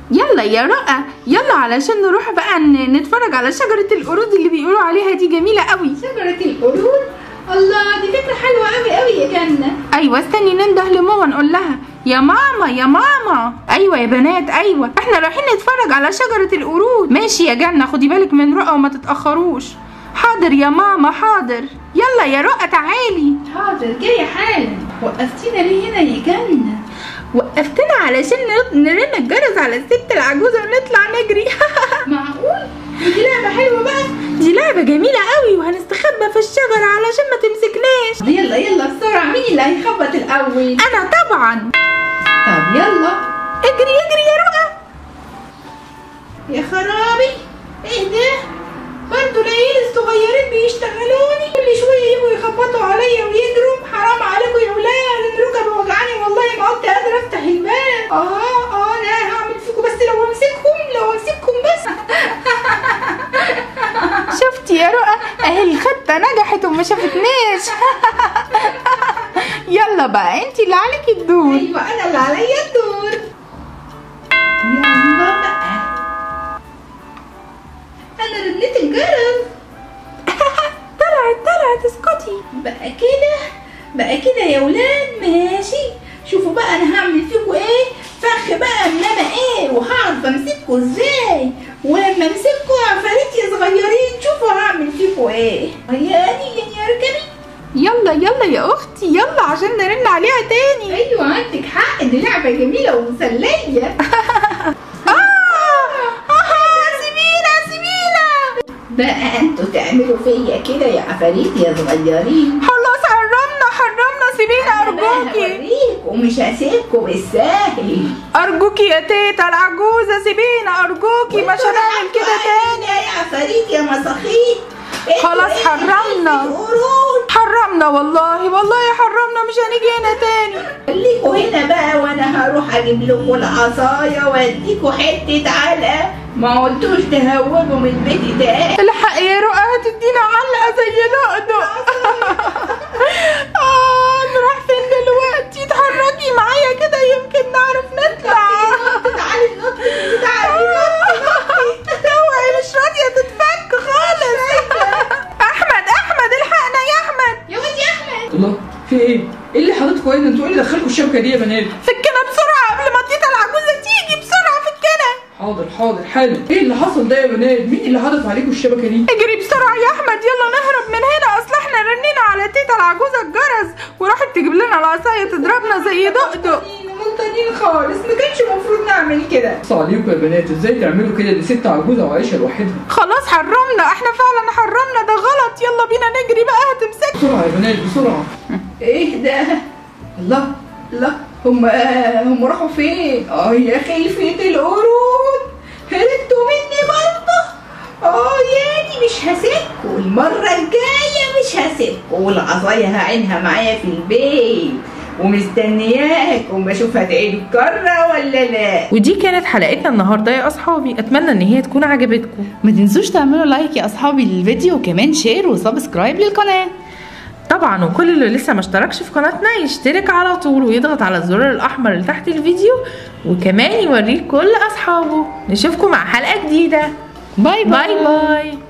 يلا يا رؤى يلا علشان نروح بقى ن- نتفرج على شجرة القرود اللي بيقولوا عليها دي جميلة قوي شجرة القرود الله دي فكرة حلوة قوي قوي يا جنة ايوه استني ننده لماما نقول لها يا ماما يا ماما ايوه يا بنات ايوه احنا رايحين نتفرج على شجرة القرود ماشي يا جنة خدي بالك من رؤى وما تتأخروش حاضر يا ماما حاضر يلا يا رؤى تعالي حاضر جاية حالا وقفتينا ليه هنا يا جنة وقفتنا علشان نر- نرن الجرس على الست العجوزة ونطلع نجري معقول دي لعبة حلوة بقى دي لعبة جميلة قوي وهنستخبى في الشجرة علشان ما تمسكناش يلا يلا بسرعة مين اللي هيخبط الأول انا طبعا طب يلا اجري اجري يا رؤى يا خرابي ايه ده برضه العيال الصغيرين بيشتغلوني كل شويه يجوا يخبطوا عليا ويجروا حرام عليكم يا ولاد انا ركبي وجعاني والله ما عدت قادره افتح الباب اه اه انا هعمل فيكم بس لو امسكهم لو امسكهم بس شفتي يا رؤى اهي الخطة نجحت وما شافتناش يلا بقى انتي اللي عليكي الدور ايوه انا اللي عليا الدور يلا بقى انا رنيت الجرس طلعت طلعت اسكتي بقى كده بقى كده يا ولاد ماشي شوفوا بقى انا هعمل فيكم ايه فخ بقى انما ايه وهعرف امسككم ازاي ولما امسككم عفاريت يا صغيرين شوفوا هعمل فيكم ايه عياني يا اركبي يلا يلا يا اختي يلا عشان نرن عليها تاني ايوه عندك حق دي لعبه جميله ومسليه آه سيبينا سيبينا بقى انتوا تعملوا فيا كده يا عفاريت يا صغيرين خلاص حرمنا حرمنا سيبينا أنا بقى ارجوكي هوريكم ومش هسيبكم بالساهل ارجوكي يا تيتا العجوزة سيبينا ارجوكي مش هنعمل كده تاني يا عفاريت يا مساخيط خلاص حرمنا. قرون حرمنا والله والله حرمنا مش هنيجي هنا تاني خليكوا هنا بقى وانا هروح اجيب لكم العصايه واديكوا حته علقه ما قلتوش تهوبوا من البيت ده الحق يا رؤى هتدينا علقة زي دقدق اه نروح فين دلوقتي اتحركي معايا كده يمكن نعرف نطلع تعالي نط تعالي اوعي مش راضية تتفك خالص احمد احمد الحقنا يا احمد يا واد يا احمد الله في ايه؟ ايه اللي حضرتكوا هنا؟ انتوا ايه اللي دخلكوا الشبكه دي يا بنات؟ فكنا بسرعة قبل ما تيتا العجوزة تيجي بسرعة فكنا حاضر حاضر حالا ايه اللي حصل ده يا بنات؟ مين اللي حدف عليكم الشبكه دي؟ اجري بسرعة يا احمد يلا نهرب من هنا اصل احنا رنينا على تيتا العجوزة الجرس وراحت تجيب لنا العصاية تضربنا زي دقدق غلطانين خالص ما كانش المفروض نعمل كده بص عليكم يا بنات ازاي تعملوا كده دي ست عجوزه وعايشه لوحدها خلاص حرمنا احنا فعلا حرمنا ده غلط يلا بينا نجري بقى هتمسك بسرعه يا بنات بسرعه ايه ده الله الله هم هم راحوا فين اه يا خلفة القرود هربتوا مني برضه اه ياني مش هسيبكوا المرة الجاية مش هسيبكوا والعصاية هعينها معايا في البيت ومستنياكم بشوف هتعيدوا الكرة ولا لا ودي كانت حلقتنا النهارده يا اصحابي اتمنى ان هي تكون عجبتكم ما تنسوش تعملوا لايك يا اصحابي للفيديو وكمان شير وسبسكرايب للقناه طبعا وكل اللي لسه ما اشتركش في قناتنا يشترك على طول ويضغط على الزرار الاحمر اللي تحت الفيديو وكمان يوريه كل اصحابه نشوفكم مع حلقه جديده باي باي باي